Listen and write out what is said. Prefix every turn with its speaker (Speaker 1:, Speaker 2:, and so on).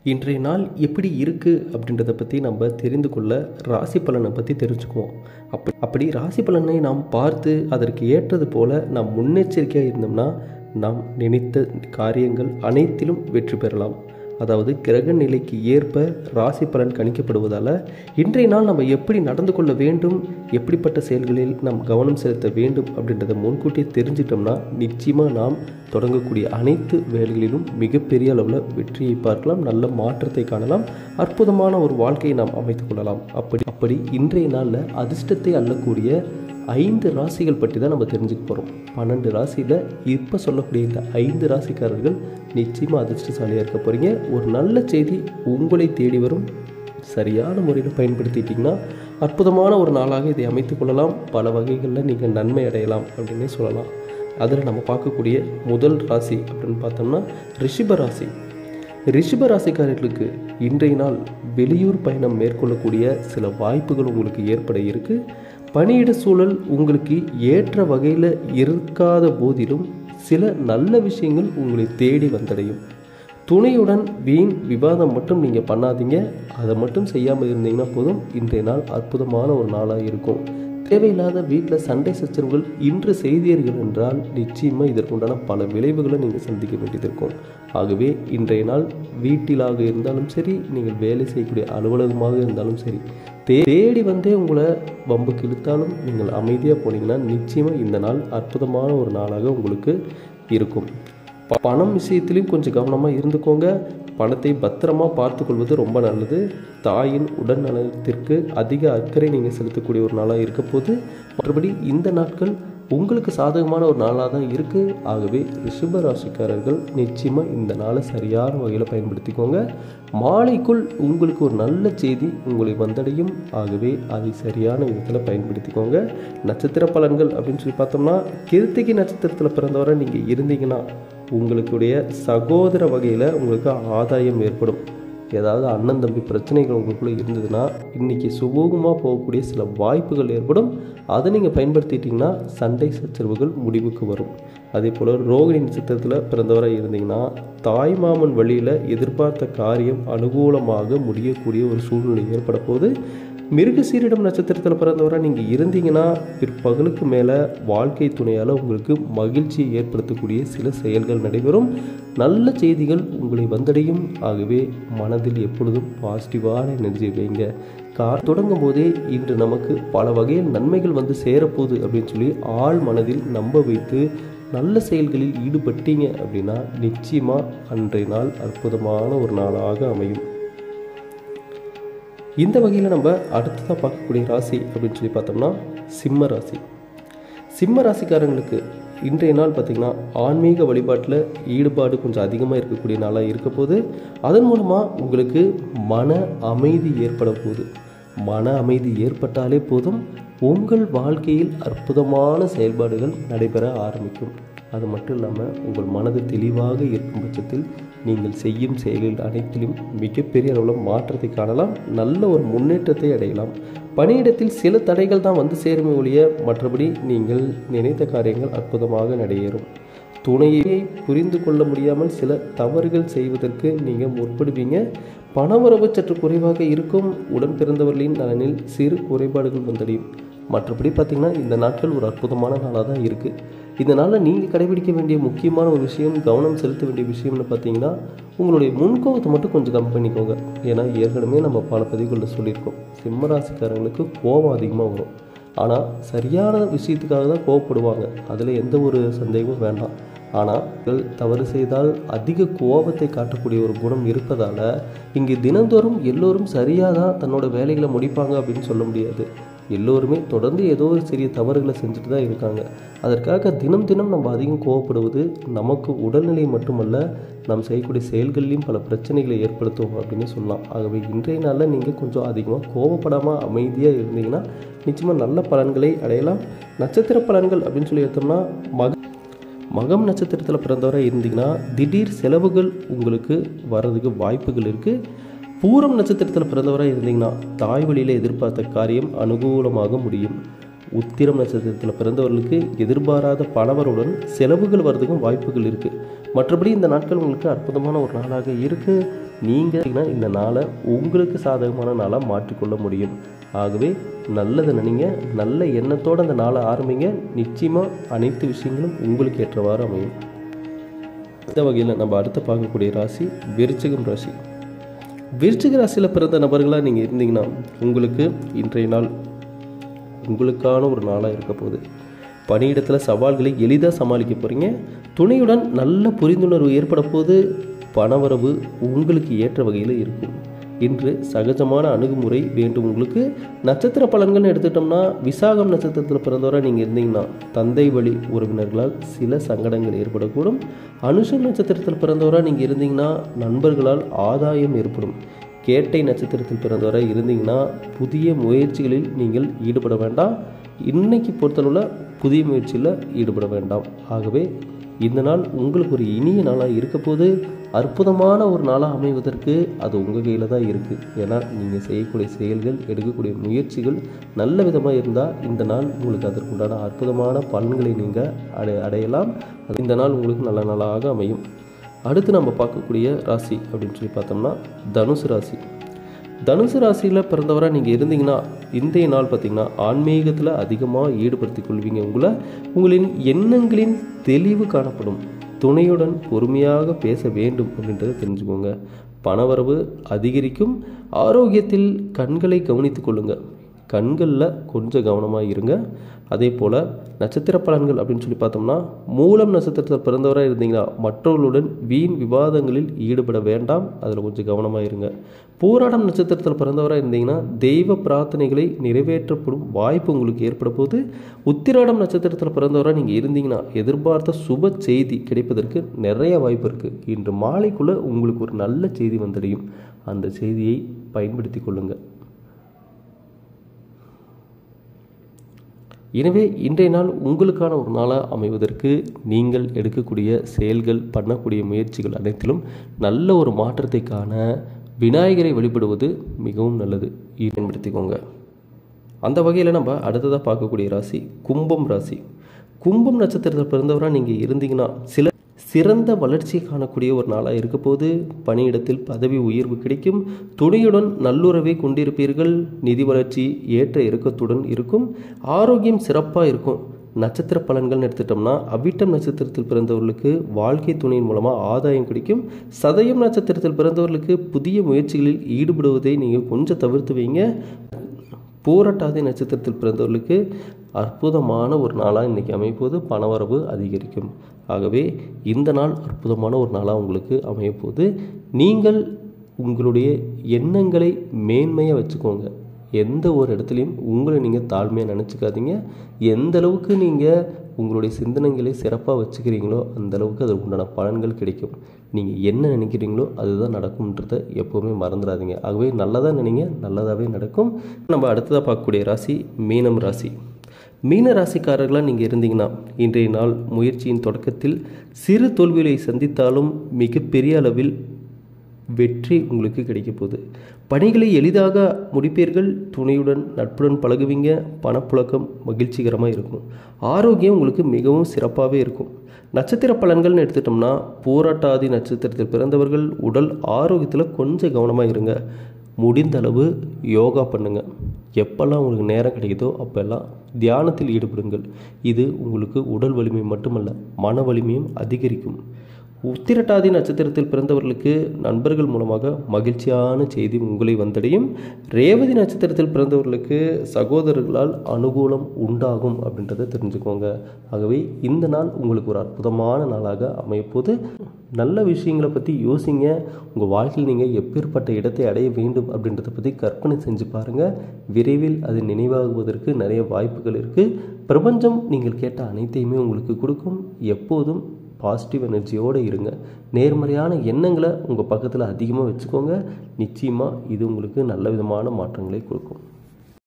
Speaker 1: இன்றைய நாள் எப்படி இருக்குது அப்படின்றத பற்றி நம்ம தெரிந்து கொள்ள ராசி பலனை பற்றி தெரிஞ்சுக்குவோம் அப்படி அப்படி ராசி பலனை நாம் பார்த்து அதற்கு ஏற்றது போல நாம் முன்னெச்சரிக்கையாக இருந்தோம்னா நாம் நினைத்த காரியங்கள் அனைத்திலும் வெற்றி பெறலாம் அதாவது கிரக நிலைக்கு ஏற்ப ராசி பலன் கணிக்கப்படுவதால் இன்றைய நாள் நம்ம எப்படி நடந்து கொள்ள வேண்டும் எப்படிப்பட்ட செயல்களில் நாம் கவனம் செலுத்த வேண்டும் அப்படின்றத முன்கூட்டியே தெரிஞ்சிட்டோம்னா நிச்சயமாக நாம் தொடங்கக்கூடிய அனைத்து வேலைகளிலும் மிகப்பெரிய அளவில் வெற்றியை பார்க்கலாம் நல்ல மாற்றத்தை காணலாம் அற்புதமான ஒரு வாழ்க்கையை நாம் அமைத்துக் கொள்ளலாம் அப்படி அப்படி இன்றைய நாளில் அதிர்ஷ்டத்தை அள்ளக்கூடிய ஐந்து ராசிகள் பற்றி தான் நம்ம தெரிஞ்சுக்க போகிறோம் பன்னெண்டு ராசியில் இப்போ சொல்லக்கூடிய இந்த ஐந்து ராசிக்காரர்கள் நிச்சயமாக அதிர்ஷ்டசாலியாக இருக்க போகிறீங்க ஒரு நல்ல செய்தி உங்களை தேடி வரும் சரியான முறையில் பயன்படுத்திட்டிங்கன்னா அற்புதமான ஒரு நாளாக இதை அமைத்துக் கொள்ளலாம் பல வகைகளில் நீங்கள் நன்மை அடையலாம் அப்படின்னே சொல்லலாம் அதில் நம்ம பார்க்கக்கூடிய முதல் ராசி அப்படின்னு பார்த்தோம்னா ரிஷிப ராசி ரிஷிப ராசிக்காரர்களுக்கு இன்றைய நாள் வெளியூர் பயணம் மேற்கொள்ளக்கூடிய சில வாய்ப்புகள் உங்களுக்கு ஏற்பட இருக்கு பணியிட சூழல் உங்களுக்கு ஏற்ற வகையில் இருக்காத போதிலும் சில நல்ல விஷயங்கள் உங்களை தேடி வந்தடையும் துணையுடன் வீண் விவாதம் மட்டும் நீங்கள் பண்ணாதீங்க அதை மட்டும் செய்யாமல் இருந்தீங்கன்னா போதும் இன்றைய நாள் அற்புதமான ஒரு நாளாக இருக்கும் தேவையில்லாத வீட்டில் சண்டை சச்சரவுகள் இன்று செய்தீர்கள் என்றால் நிச்சயமாக இதற்குண்டான பல விளைவுகளை நீங்கள் சந்திக்க வேண்டியது இருக்கும் ஆகவே இன்றைய நாள் வீட்டிலாக இருந்தாலும் சரி நீங்கள் வேலை செய்யக்கூடிய அலுவலகமாக இருந்தாலும் சரி தே- தேடி வந்தே உங்களை வம்புக்கு இழுத்தாலும் நீங்கள் அமைதியாக போனீங்கன்னா நிச்சயமாக இந்த நாள் அற்புதமான ஒரு நாளாக உங்களுக்கு இருக்கும் ப- பணம் விஷயத்திலையும் கொஞ்சம் கவனமாக இருந்துக்கோங்க பணத்தை பத்திரமா பார்த்துக்கொள்வது ரொம்ப நல்லது தாயின் உடல் நலத்திற்கு அதிக அக்கறை நீங்கள் செலுத்தக்கூடிய ஒரு நாளாக இருக்க போது மற்றபடி இந்த நாட்கள் உங்களுக்கு சாதகமான ஒரு நாளாக தான் இருக்குது ஆகவே ரிஷப ராசிக்காரர்கள் நிச்சயமாக இந்த நாளை சரியான வகையில் பயன்படுத்திக்கோங்க மாலைக்குள் உங்களுக்கு ஒரு நல்ல செய்தி உங்களை வந்தடையும் ஆகவே அதை சரியான விதத்தில் பயன்படுத்திக்கோங்க நட்சத்திர பலன்கள் அப்படின்னு சொல்லி பார்த்தோம்னா கிருத்திகை நட்சத்திரத்தில் பிறந்தவரை நீங்கள் இருந்தீங்கன்னா உங்களுடைய சகோதர வகையில் உங்களுக்கு ஆதாயம் ஏற்படும் ஏதாவது அண்ணன் தம்பி பிரச்சனைகள் உங்களுக்குள்ளே இருந்ததுன்னா இன்றைக்கி சுமூகமாக போகக்கூடிய சில வாய்ப்புகள் ஏற்படும் அதை நீங்கள் பயன்படுத்திட்டிங்கன்னா சண்டை சச்சரவுகள் முடிவுக்கு வரும் அதே போல் ரோகிணி நட்சத்திரத்தில் பிறந்தவராக இருந்தீங்கன்னா தாய்மாமன் வழியில் எதிர்பார்த்த காரியம் அனுகூலமாக முடியக்கூடிய ஒரு சூழ்நிலை ஏற்பட போது மிருகசீரிடம் நட்சத்திரத்தில் பிறந்தவராக நீங்கள் இருந்தீங்கன்னா பிற்பகலுக்கு மேலே வாழ்க்கை துணையால் உங்களுக்கு மகிழ்ச்சியை ஏற்படுத்தக்கூடிய சில செயல்கள் நடைபெறும் நல்ல செய்திகள் உங்களை வந்தடையும் ஆகவே மனதில் எப்பொழுதும் பாசிட்டிவான எனர்ஜி வைங்க கார் தொடங்கும் போதே இன்று நமக்கு பல வகையில் நன்மைகள் வந்து சேரப்போகுது அப்படின்னு சொல்லி ஆள் மனதில் நம்ப வைத்து நல்ல செயல்களில் ஈடுபட்டீங்க அப்படின்னா நிச்சயமாக அன்றைய நாள் அற்புதமான ஒரு நாளாக அமையும் இந்த வகையில் நம்ம அடுத்ததாக பார்க்கக்கூடிய ராசி அப்படின்னு சொல்லி பார்த்தோம்னா சிம்ம ராசி சிம்ம ராசிக்காரங்களுக்கு இன்றைய நாள் பார்த்திங்கன்னா ஆன்மீக வழிபாட்டில் ஈடுபாடு கொஞ்சம் அதிகமாக இருக்கக்கூடிய நாளாக இருக்க போது அதன் மூலமாக உங்களுக்கு மன அமைதி ஏற்பட போகுது மன அமைதி ஏற்பட்டாலே போதும் உங்கள் வாழ்க்கையில் அற்புதமான செயல்பாடுகள் நடைபெற ஆரம்பிக்கும் அது மட்டும் இல்லாமல் உங்கள் மனது தெளிவாக இருக்கும் பட்சத்தில் நீங்கள் செய்யும் செயலில் அனைத்திலும் மிகப்பெரிய அளவில் மாற்றத்தை காணலாம் நல்ல ஒரு முன்னேற்றத்தை அடையலாம் பணியிடத்தில் சில தடைகள் தான் வந்து சேருமே ஒழிய மற்றபடி நீங்கள் நினைத்த காரியங்கள் அற்புதமாக நடைபெறும் துணையை புரிந்து கொள்ள முடியாமல் சில தவறுகள் செய்வதற்கு நீங்கள் முற்படுவீங்க பணவரவு சற்று குறைவாக இருக்கும் உடன் பிறந்தவர்களின் நலனில் சிறு குறைபாடுகள் வந்தடையும் மற்றபடி பார்த்திங்கன்னா இந்த நாட்கள் ஒரு அற்புதமான நாளாக தான் இருக்குது இதனால் நீங்கள் கடைபிடிக்க வேண்டிய முக்கியமான ஒரு விஷயம் கவனம் செலுத்த வேண்டிய விஷயம்னு பார்த்தீங்கன்னா உங்களுடைய முன்கோபத்தை மட்டும் கொஞ்சம் கம்மி பண்ணிக்கோங்க ஏன்னா ஏற்கனவே நம்ம பல பதிவுகளில் சொல்லியிருக்கோம் சிம்ம ராசிக்காரங்களுக்கு கோபம் அதிகமாக வரும் ஆனால் சரியான விஷயத்துக்காக தான் கோவப்படுவாங்க அதில் எந்த ஒரு சந்தேகமும் வேண்டாம் ஆனால் இவர்கள் தவறு செய்தால் அதிக கோபத்தை காட்டக்கூடிய ஒரு குணம் இருப்பதால் இங்கே தினந்தோறும் எல்லோரும் சரியாக தான் தன்னோட வேலைகளை முடிப்பாங்க அப்படின்னு சொல்ல முடியாது எல்லோருமே தொடர்ந்து ஏதோ ஒரு சிறிய தவறுகளை செஞ்சுட்டு தான் இருக்காங்க அதற்காக தினம் தினம் நம்ம அதிகம் கோவப்படுவது நமக்கு உடல்நிலை மட்டுமல்ல நாம் செய்யக்கூடிய செயல்கள்லையும் பல பிரச்சனைகளை ஏற்படுத்தும் அப்படின்னு சொல்லலாம் ஆகவே இன்றைய நாளில் நீங்கள் கொஞ்சம் அதிகமாக கோவப்படாமல் அமைதியாக இருந்தீங்கன்னா நிச்சயமாக நல்ல பலன்களை அடையலாம் நட்சத்திர பலன்கள் அப்படின்னு சொல்லி எடுத்தோம்னா மக மகம் நட்சத்திரத்தில் பிறந்தவராக இருந்தீங்கன்னா திடீர் செலவுகள் உங்களுக்கு வர்றதுக்கு வாய்ப்புகள் இருக்குது பூரம் நட்சத்திரத்தில் பிறந்தவராக இருந்தீங்கன்னா தாய் வழியில் எதிர்பார்த்த காரியம் அனுகூலமாக முடியும் உத்திரம் நட்சத்திரத்தில் பிறந்தவர்களுக்கு எதிர்பாராத பணவருடன் செலவுகள் வர்றதுக்கும் வாய்ப்புகள் இருக்குது மற்றபடி இந்த நாட்கள் உங்களுக்கு அற்புதமான ஒரு நாளாக இருக்குது நீங்கள் இந்த நாளை உங்களுக்கு சாதகமான நாளாக மாற்றிக்கொள்ள முடியும் ஆகவே நல்லதை நினைங்க நல்ல எண்ணத்தோடு அந்த நாளை ஆரம்பிங்க நிச்சயமாக அனைத்து விஷயங்களும் உங்களுக்கு ஏற்றவாறு அமையும் இந்த வகையில் நம்ம அடுத்து பார்க்கக்கூடிய ராசி விருச்சிகம் ராசி விருச்சிக ராசியில் பிறந்த நபர்களாக நீங்கள் இருந்தீங்கன்னா உங்களுக்கு இன்றைய நாள் உங்களுக்கான ஒரு நாளாக இருக்க போகுது பணியிடத்தில் சவால்களை எளிதாக சமாளிக்க போகிறீங்க துணையுடன் நல்ல புரிந்துணர்வு ஏற்பட போது பணவரவு உங்களுக்கு ஏற்ற வகையில் இருக்கும் இன்று சகஜமான அணுகுமுறை வேண்டும் உங்களுக்கு நட்சத்திர பலன்கள்னு எடுத்துட்டோம்னா விசாகம் நட்சத்திரத்தில் பிறந்தவரை நீங்கள் இருந்தீங்கன்னா தந்தை வழி உறவினர்களால் சில சங்கடங்கள் ஏற்படக்கூடும் அனுஷம் நட்சத்திரத்தில் பிறந்தவராக நீங்கள் இருந்தீங்கன்னா நண்பர்களால் ஆதாயம் ஏற்படும் கேட்டை நட்சத்திரத்தில் பிறந்தவரை இருந்தீங்கன்னா புதிய முயற்சிகளில் நீங்கள் ஈடுபட வேண்டாம் இன்னைக்கு பொறுத்தளவில் புதிய முயற்சியில் ஈடுபட வேண்டாம் ஆகவே இந்த நாள் உங்களுக்கு ஒரு இனிய நாளாக இருக்க போது அற்புதமான ஒரு நாளாக அமைவதற்கு அது உங்கள் கையில் தான் இருக்குது ஏன்னா நீங்கள் செய்யக்கூடிய செயல்கள் எடுக்கக்கூடிய முயற்சிகள் நல்ல விதமாக இருந்தால் இந்த நாள் உங்களுக்கு அதற்குண்டான அற்புதமான பலன்களை நீங்கள் அடை அடையலாம் அது இந்த நாள் உங்களுக்கு நல்ல நாளாக அமையும் அடுத்து நம்ம பார்க்கக்கூடிய ராசி அப்படின்னு சொல்லி பார்த்தோம்னா தனுசு ராசி தனுசு ராசியில் பிறந்தவராக நீங்கள் இருந்தீங்கன்னா இன்றைய நாள் பார்த்தீங்கன்னா ஆன்மீகத்தில் அதிகமாக ஈடுபடுத்திக் கொள்வீங்க உங்களை உங்களின் எண்ணங்களின் தெளிவு காணப்படும் துணையுடன் பொறுமையாக பேச வேண்டும் அப்படின்றத தெரிஞ்சுக்கோங்க பணவரவு அதிகரிக்கும் ஆரோக்கியத்தில் கண்களை கவனித்துக் கொள்ளுங்கள் கண்களில் கொஞ்சம் கவனமாக இருங்க அதே போல் நட்சத்திர பலன்கள் அப்படின்னு சொல்லி பார்த்தோம்னா மூலம் நட்சத்திரத்தில் பிறந்தவராக இருந்தீங்கன்னா மற்றவர்களுடன் வீண் விவாதங்களில் ஈடுபட வேண்டாம் அதில் கொஞ்சம் கவனமாக இருங்க போராடம் நட்சத்திரத்தில் பிறந்தவராக இருந்தீங்கன்னா தெய்வ பிரார்த்தனைகளை நிறைவேற்றப்படும் வாய்ப்பு உங்களுக்கு ஏற்பட போது உத்திராடம் நட்சத்திரத்தில் பிறந்தவராக நீங்கள் இருந்தீங்கன்னா எதிர்பார்த்த சுப செய்தி கிடைப்பதற்கு நிறைய வாய்ப்பு இருக்குது இன்று மாலைக்குள்ளே உங்களுக்கு ஒரு நல்ல செய்தி வந்தடையும் அந்த செய்தியை பயன்படுத்தி கொள்ளுங்கள் எனவே இன்றைய நாள் உங்களுக்கான ஒரு நாளாக அமைவதற்கு நீங்கள் எடுக்கக்கூடிய செயல்கள் பண்ணக்கூடிய முயற்சிகள் அனைத்திலும் நல்ல ஒரு மாற்றத்தை காண விநாயகரை வழிபடுவது மிகவும் நல்லது பயன்படுத்திக்கோங்க அந்த வகையில் நம்ம அடுத்ததாக பார்க்கக்கூடிய ராசி கும்பம் ராசி கும்பம் நட்சத்திரத்தில் பிறந்தவராக நீங்கள் இருந்தீங்கன்னா சில சிறந்த வளர்ச்சியை காணக்கூடிய ஒரு நாளாக இருக்க போது பணியிடத்தில் பதவி உயர்வு கிடைக்கும் துணையுடன் நல்லுறவை கொண்டிருப்பீர்கள் நிதி வளர்ச்சி ஏற்ற இறக்கத்துடன் இருக்கும் ஆரோக்கியம் சிறப்பாக இருக்கும் நட்சத்திர பலன்கள்னு எடுத்துட்டோம்னா அவ்விட்டம் நட்சத்திரத்தில் பிறந்தவர்களுக்கு வாழ்க்கை துணையின் மூலமாக ஆதாயம் கிடைக்கும் சதயம் நட்சத்திரத்தில் பிறந்தவர்களுக்கு புதிய முயற்சிகளில் ஈடுபடுவதை நீங்கள் கொஞ்சம் தவிர்த்து வைங்க போராட்டாதி நட்சத்திரத்தில் பிறந்தவர்களுக்கு அற்புதமான ஒரு நாளாக இன்றைக்கி அமைப்போது பணவரவு அதிகரிக்கும் ஆகவே இந்த நாள் அற்புதமான ஒரு நாளாக உங்களுக்கு அமையப்போது நீங்கள் உங்களுடைய எண்ணங்களை மேன்மையாக வச்சுக்கோங்க எந்த ஒரு இடத்துலையும் உங்களை நீங்கள் தாழ்மையாக நினச்சிக்காதீங்க எந்த அளவுக்கு நீங்கள் உங்களுடைய சிந்தனைகளை சிறப்பாக வச்சுக்கிறீங்களோ அந்த அளவுக்கு அது உண்டான பலன்கள் கிடைக்கும் நீங்கள் என்ன நினைக்கிறீங்களோ அதுதான் நடக்கும்ன்றத எப்போவுமே மறந்துடாதீங்க ஆகவே நல்லதாக நினைங்க நல்லதாகவே நடக்கும் நம்ம அடுத்ததாக பார்க்கக்கூடிய ராசி மீனம் ராசி மீன ராசிக்காரர்களாக நீங்கள் இருந்தீங்கன்னா இன்றைய நாள் முயற்சியின் தொடக்கத்தில் சிறு தோல்விகளை சந்தித்தாலும் மிகப்பெரிய அளவில் வெற்றி உங்களுக்கு கிடைக்க போகுது பணிகளை எளிதாக முடிப்பீர்கள் துணையுடன் நட்புடன் பழகுவீங்க பணப்புழக்கம் மகிழ்ச்சிகரமாக இருக்கும் ஆரோக்கியம் உங்களுக்கு மிகவும் சிறப்பாகவே இருக்கும் நட்சத்திர பலன்கள்னு எடுத்துட்டோம்னா போராட்டாதி நட்சத்திரத்தில் பிறந்தவர்கள் உடல் ஆரோக்கியத்தில் கொஞ்சம் கவனமாக இருங்க முடிந்த அளவு யோகா பண்ணுங்கள் எப்பெல்லாம் உங்களுக்கு நேரம் கிடைக்குதோ அப்போல்லாம் தியானத்தில் ஈடுபடுங்கள் இது உங்களுக்கு உடல் வலிமை மட்டுமல்ல மன வலிமையும் அதிகரிக்கும் உத்திரட்டாதி நட்சத்திரத்தில் பிறந்தவர்களுக்கு நண்பர்கள் மூலமாக மகிழ்ச்சியான செய்தி உங்களை வந்தடையும் ரேவதி நட்சத்திரத்தில் பிறந்தவர்களுக்கு சகோதரர்களால் அனுகூலம் உண்டாகும் அப்படின்றத தெரிஞ்சுக்கோங்க ஆகவே இந்த நாள் உங்களுக்கு ஒரு அற்புதமான நாளாக அமையப்போது நல்ல விஷயங்களை பற்றி யோசிங்க உங்கள் வாழ்க்கையில் நீங்கள் எப்பேற்பட்ட இடத்தை அடைய வேண்டும் அப்படின்றத பற்றி கற்பனை செஞ்சு பாருங்கள் விரைவில் அது நினைவாகுவதற்கு நிறைய வாய்ப்புகள் இருக்குது பிரபஞ்சம் நீங்கள் கேட்ட அனைத்தையுமே உங்களுக்கு கொடுக்கும் எப்போதும் பாசிட்டிவ் எனர்ஜியோடு இருங்க நேர்மறையான எண்ணங்களை உங்கள் பக்கத்தில் அதிகமாக வச்சுக்கோங்க நிச்சயமாக இது உங்களுக்கு நல்ல விதமான மாற்றங்களை கொடுக்கும்